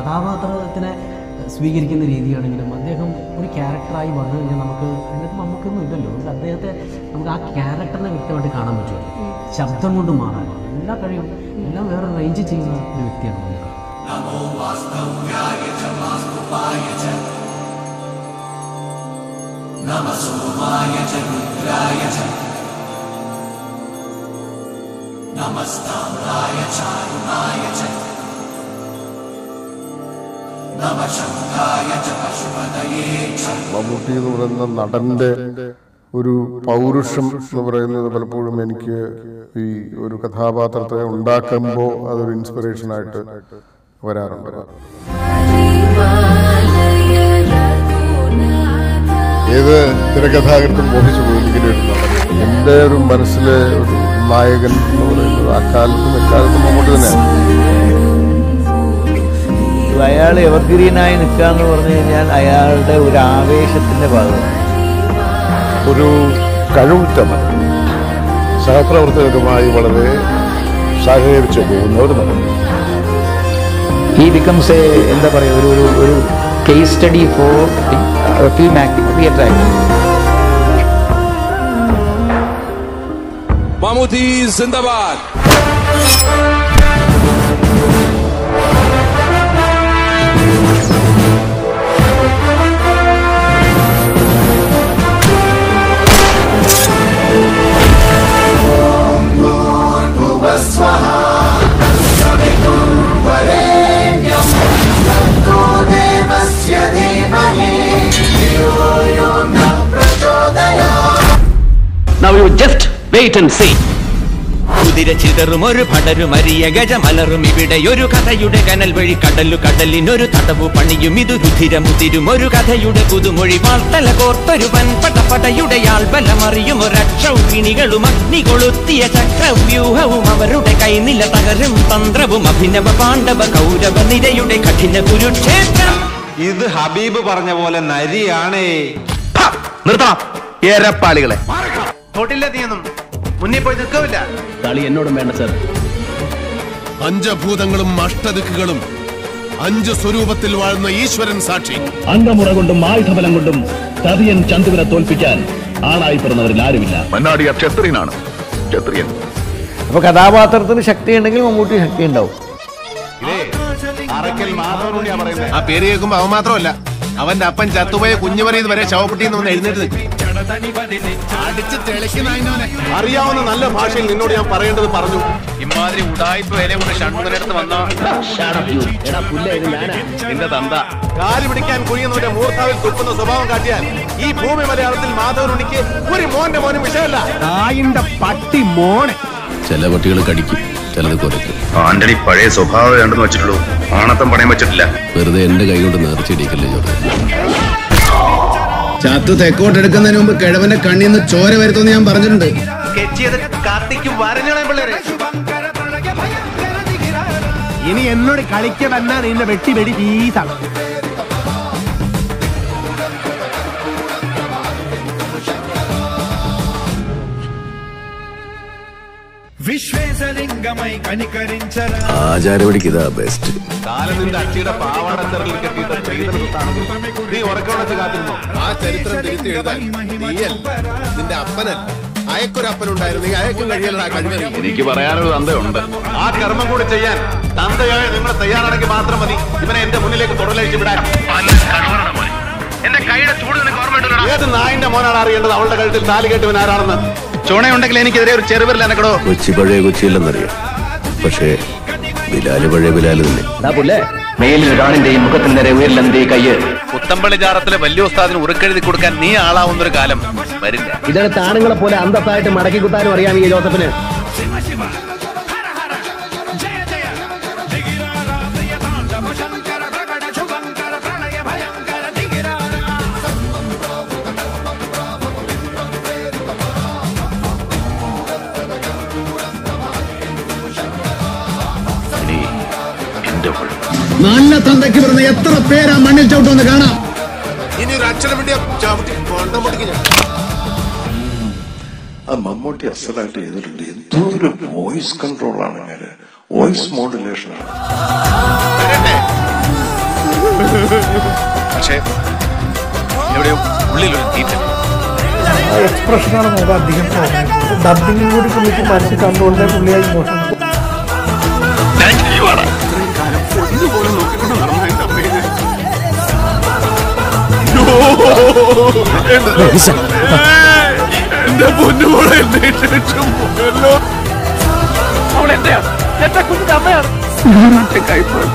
കഥാപാത്രത്തിനെ സ്വീകരിക്കുന്ന രീതിയാണെങ്കിലും അദ്ദേഹം ഒരു ക്യാരക്ടറായി വന്നു കഴിഞ്ഞാൽ നമുക്ക് അതിനകത്ത് നമുക്കൊന്നും ഇല്ലല്ലോ നമുക്ക് അദ്ദേഹത്തെ നമുക്ക് ആ ക്യാരക്ടറിനെ വ്യക്തമായിട്ട് കാണാൻ പറ്റുമല്ലോ ശബ്ദം കൊണ്ട് മാറാൻ എല്ലാ കഴിവും എല്ലാം വേറെ റേഞ്ച് ചെയ്യുന്ന ഒരു വ്യക്തിയാണ് നമുക്ക് മമ്മൂട്ടി എന്ന് പറയുന്ന നടന്റെ ഒരു പൗരുഷം എന്ന് പറയുന്നത് പലപ്പോഴും എനിക്ക് ഈ ഒരു കഥാപാത്രത്തെ ഉണ്ടാക്കുമ്പോൾ അതൊരു ഇൻസ്പിറേഷൻ ആയിട്ട് വരാറുണ്ട് ഏത് തിരക്കഥാകൃത്തും മോഹിച്ചു പോകും ഇങ്ങനെ ഒരു നടൻ എൻ്റെ ഒരു മനസ്സിലെ ഒരു നായകൻ എന്ന് പറയുന്നത് അക്കാലത്തും എക്കാലത്തും മമ്മൂട്ടി തന്നെയാണ് അയാൾ എവർഗ്രീനായി നിൽക്കുക എന്ന് പറഞ്ഞു കഴിഞ്ഞാൽ അയാളുടെ ഒരു ആവേശത്തിന്റെ ഭാഗമാണ് ഒരു കഴിവുറ്റവൻ സഹപ്രവർത്തകരുമായി വളരെ സഹകരിച്ചു പോകുന്ന ഒരു നടൻ ഹി ബിക്കംസ് എ എന്താ പറയുക ഒരു ഒരു ഒരു case study for film acting theatre acting Mammootty Zindabad. Now you just wait and see. കുതിര ചിതറും ഒരു പടരും അരിയ ഗജമലറും ഇവിടെ ഒരു കഥയുടെ കനൽ വഴി കടലു കടലിനൊരു തടവു പണിയും ഇതു രുധിരമുതിരും ഒരു കഥയുടെ പുതുമൊഴി വാർത്തല കോർത്തൊരു വൻപട പടയുടെ ആൾബലമറിയും ഒരക്ഷൗഹിണികളും അഗ്നി കൊളുത്തിയ ചക്രവ്യൂഹവും അവരുടെ കൈനില തകരും തന്ത്രവും അഭിനവ പാണ്ഡവ കൗരവ നിരയുടെ കഠിന കുരുക്ഷേത്രം ഇത് ഹബീബ് പറഞ്ഞ പോലെ നരിയാണേ നിർത്തണം ഏരപ്പാളികളെ തൊട്ടില്ല നീയൊന്നും മുന്നിൽ പോയി നിൽക്കില്ല കളി എന്നോടും വേണ്ട സർ പഞ്ചഭൂതങ്ങളും അഷ്ടദിക്കുകളും അഞ്ച് സ്വരൂപത്തിൽ വാഴുന്ന ഈശ്വരൻ സാക്ഷി അംഗമുറ കൊണ്ടും ആയുധബലം കൊണ്ടും ചതിയൻ ചന്തുവിനെ തോൽപ്പിക്കാൻ ആണായി പിറന്നവരിൽ ആരുമില്ല മന്നാടിയ ക്ഷത്രിയനാണ് ക്ഷത്രിയൻ അപ്പൊ കഥാപാത്രത്തിന് ശക്തി ഉണ്ടെങ്കിൽ മമ്മൂട്ടി ശക്തി ഉണ്ടാവും ആ പേര് കേൾക്കുമ്പോ അവൻ മാത്രമല്ല അവന്റെ അപ്പൻ ചത്തുപോയ കുഞ്ഞുമറിയത് വരെ ശവപ്പെട്ടിന്ന് വന്ന് എഴുന്നേറ്റ് നിൽക്കും അടിച്ച് തെളിക്കുന്ന അതിനോനെ. അറിയാവുന്ന നല്ല ഭാഷയിൽ നിന്നോട് ഞാൻ പറയേണ്ടത് പറഞ്ഞു ഇമാതിരി ഉടായ്പ വില കൊണ്ട് ഷൺമുഖനടുത്ത് വന്നോ നിന്റെ തന്ത കാല് പിടിക്കാൻ കുഴിയുന്നവന്റെ മൂർത്താവിൽ തുപ്പുന്ന സ്വഭാവം കാട്ടിയാൽ ഈ ഭൂമി മലയാളത്തിൽ മാധവനുണിക്ക് ഒരു മോന്റെ മോനും വിഷയമല്ല തായിന്റെ പട്ടി മോനെ ചില പട്ടികൾ കടിക്കും ചിലത് കുറയ്ക്കും ആന്റണി പഴയ സ്വഭാവം വേണ്ടെന്ന് വെച്ചിട്ടുള്ളൂ ആണത്തം പണയം വെച്ചിട്ടില്ല വെറുതെ എന്റെ കൈ കൊണ്ട് നേർച്ചയിടിക്കല്ലേ ചോറ് ചത്തു തെക്കോട്ടെടുക്കുന്നതിന് മുമ്പ് കിഴവന്റെ കണ്ണിൽ നിന്ന് ചോര വരുത്തുമെന്ന് ഞാൻ പറഞ്ഞിട്ടുണ്ട് കെച്ചിയത് കാർത്തിക്കും വരഞ്ഞോളെ പിള്ളേരെ ഇനി എന്നോട് കളിക്ക വന്നാൽ നിന്നെ വെട്ടി വെടി വീസാണ് విశ్వేశలింగమై కనికరించరా ആചാരപടിക്ക് ഇതാ ബെസ്റ്റ് കാലം നിന്റെ അച്ഛയുടെ പാവാട തെറലിൽ കെട്ടിയിട്ട് സ്ത്രീധന സ്വത്താണെങ്കിൽ നീ ഉറക്കവണച്ച് കാത്തിരുന്നോ ആ ചരിത്രം തിരുത്തി എഴുതാൻ നീയല്ല നിന്റെ അപ്പനല്ല അയക്കൊരപ്പനുണ്ടായിരുന്നു അയക്കും കഴിയലടാ കഴിവറി എനിക്ക് പറയാനൊരു തന്തയുണ്ട് ആ കർമ്മം കൂടി ചെയ്യാൻ തന്തയായ നിങ്ങൾ തയ്യാറാണെങ്കിൽ മാത്രം മതി ഇവനെ എന്റെ മുന്നിലേക്ക് തുടലഴിച്ച് വിടാൻ എന്റെ കൈയുടെ ചൂട് നിനക്ക് ഓർമ്മയുണ്ടല്ലോ ഏത് നായിന്റെ മോനാണ് അറിയേണ്ടത് അവളുടെ കഴുത്തിൽ താലി കെട്ടുവൻ ആരാണെന്ന് ചുണയുണ്ടെങ്കിൽ എനിക്കെതിരെ ഒരു ചെറുവിരൽ എനക്കടോ കൊച്ചി പഴയ കൊച്ചിയില്ലെന്നറിയാം പക്ഷേ ബിലാല് പഴയ ബിലാല് തന്നെ മേലിൽ ഒരാണിന്റെയും മുഖത്തിന് നേരെ ഉയരില്ലെന്തേ കയ്യ് പുത്തമ്പള്ളി ജാറത്തിലെ വലിയ ഉസ്താദിന് ഉറുക്കെഴുതി കൊടുക്കാൻ നീ ആളാവുന്ന ഒരു കാലം വരില്ല ഇതെടുത്ത് ആണുങ്ങളെ പോലെ അന്തസ്സായിട്ട് മടക്കി കുത്താനും അറിയാം ഈ ജോസഫിന് ഇനി എന്റെ കുഴപ്പം നല്ല തന്തയ്ക്ക് പറഞ്ഞ എത്ര പേരാ മണ്ണിൽ ചവിട്ടുമെന്ന് കാണാം ഇനി ഒരു അക്ഷരം വേണ്ടിയ ചവിട്ടി കൊണ്ടം പൊട്ടിക്ക് ഞാൻ ആ മമ്മൂട്ടി അസലായിട്ട് ചെയ്തിട്ടുണ്ട് എന്തൊരു വോയിസ് കൺട്രോൾ ആണ് ഇങ്ങനെ വോയിസ് മോഡുലേഷൻ ആണ് വരട്ടെ പക്ഷേ എവിടെയോ ഉള്ളിലൊരു തീറ്റ എക്സ്പ്രഷനാണ് നമുക്ക് അധികം ഡബിങ്ങും കൂടി പുള്ളിക്ക് മനസ്സിൽ കണ്ടുകൊണ്ട് പുള്ളിയായി മോശം എന്റെ പൊന്നുമോളെ എന്നെ ഇട്ടിട്ട് പോയല്ലോ അവൾ എന്റെയാണ് എന്റെ കുഞ്ഞിന്റെ അമ്മയാണ് കൈപ്പോൾ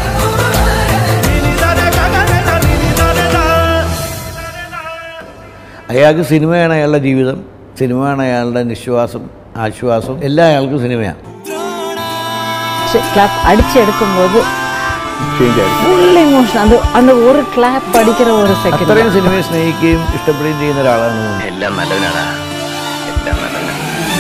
അയാൾക്ക് സിനിമയാണ് അയാളുടെ ജീവിതം സിനിമയാണ് അയാളുടെ നിശ്വാസം ആശ്വാസം എല്ലാം അയാൾക്ക് സിനിമയാണ് கிளாப் அடிச்சு எடுக்கும்போது ஃபுல் இமோஷன் அந்த அந்த ஒரு கிளாப் அடிக்கிற ஒரு അത്രയും செகண்ட் സിനിമയെ സ്നേഹിക്കുകയും ഇഷ്ടപ്പെടുകയും ചെയ്യുന്ന ഒരാളാണ് മോഹൻലാൽ. എല്ലാം നല്ലതിനാണ് എല്ലാം നല്ലതിനാണ്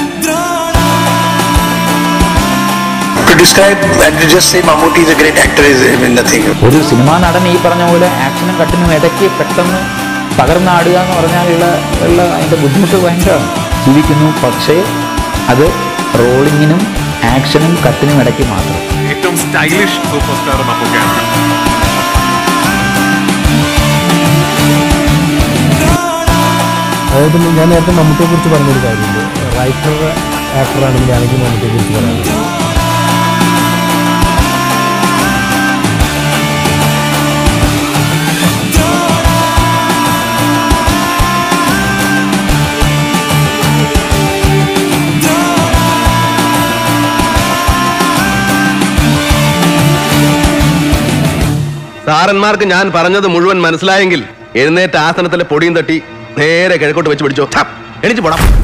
To describe and to just say Mammootty is a great actor is I mean, nothing. ഒരു സിനിമാ നടൻ ഈ പറഞ്ഞ പോലെ ആക്ഷനും കട്ടിനും ഇടയ്ക്ക് പെട്ടെന്ന് പകർന്നാടുക എന്ന് പറഞ്ഞാലുള്ള ഉള്ള അതിൻ്റെ ബുദ്ധിമുട്ട് ഭയങ്കരമാണ് ജീവിക്കുന്നു പക്ഷേ അത് റോളിങ്ങിനും ആക്ഷനും കട്ടിനും ഇടയ്ക്ക് മാത്രം ഏറ്റവും സ്റ്റൈലിഷ് സൂപ്പർ സ്റ്റാർ മമ്മൂക്കയാണ് അതായത് ഞാൻ നേരത്തെ മമ്മൂട്ടിയെ കുറിച്ച് പറഞ്ഞൊരു കാര്യമുണ്ട് റൈറ്റർ ആക്ടറാണെങ്കിൽ ആണെങ്കിൽ മമ്മൂട്ടിയെ കുറിച്ച് പറയാനുള്ളത് സാറന്മാർക്ക് ഞാൻ പറഞ്ഞത് മുഴുവൻ മനസ്സിലായെങ്കിൽ എഴുന്നേറ്റ ആസനത്തിലെ പൊടിയും തട്ടി നേരെ കിഴക്കോട്ട് വെച്ച് പിടിച്ചോ ഛ, എണീച്ച് പോടാം